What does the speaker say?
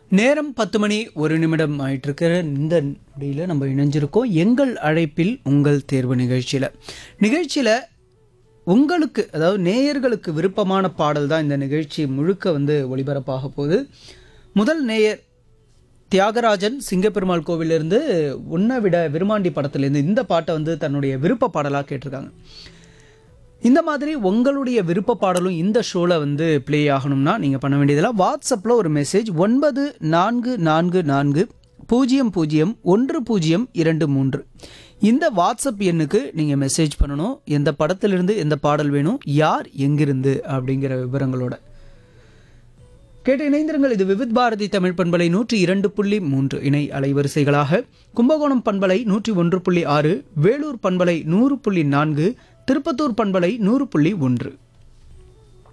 நேரம் பத்து மணி ஒரு நிமிடம் ஆயிட்டு இருக்கிற இந்த நொடியில் நம்ம இணைஞ்சிருக்கோம் எங்கள் அழைப்பில் உங்கள் தேர்வு நிகழ்ச்சியில் நிகழ்ச்சியில் உங்களுக்கு அதாவது நேயர்களுக்கு விருப்பமான பாடல் தான் இந்த நிகழ்ச்சி முழுக்க வந்து ஒளிபரப்பாக போகுது முதல் நேயர் தியாகராஜன் சிங்கப்பெருமாள் கோவிலிருந்து உன்னை விட விருமாண்டி படத்துலேருந்து இந்த பாட்டை வந்து தன்னுடைய விருப்ப பாடலாக கேட்டிருக்காங்க இந்த மாதிரி உங்களுடைய விருப்ப பாடலும் இந்த ஷோவில் வந்து ப்ளே ஆகணும்னா நீங்கள் பண்ண வேண்டியதெல்லாம் வாட்ஸ்அப்பில் ஒரு மெசேஜ் ஒன்பது நான்கு நான்கு நான்கு பூஜ்ஜியம் பூஜ்ஜியம் ஒன்று பூஜ்ஜியம் இரண்டு மூன்று இந்த வாட்ஸ்அப் எண்ணுக்கு நீங்கள் மெசேஜ் பண்ணணும் எந்த படத்திலிருந்து எந்த பாடல் வேணும் யார் எங்கிருந்து அப்படிங்கிற விவரங்களோட கேட்டு இணைந்திருங்கள் இது விவித் பாரதி தமிழ் பண்பலை நூற்றி இரண்டு புள்ளி மூன்று இணை அலைவரிசைகளாக கும்பகோணம் பண்பலை நூற்றி ஒன்று புள்ளி ஆறு வேலூர் பண்பலை நூறு புள்ளி நான்கு திருப்பத்தூர் பண்பலை நூறு புள்ளி ஒன்று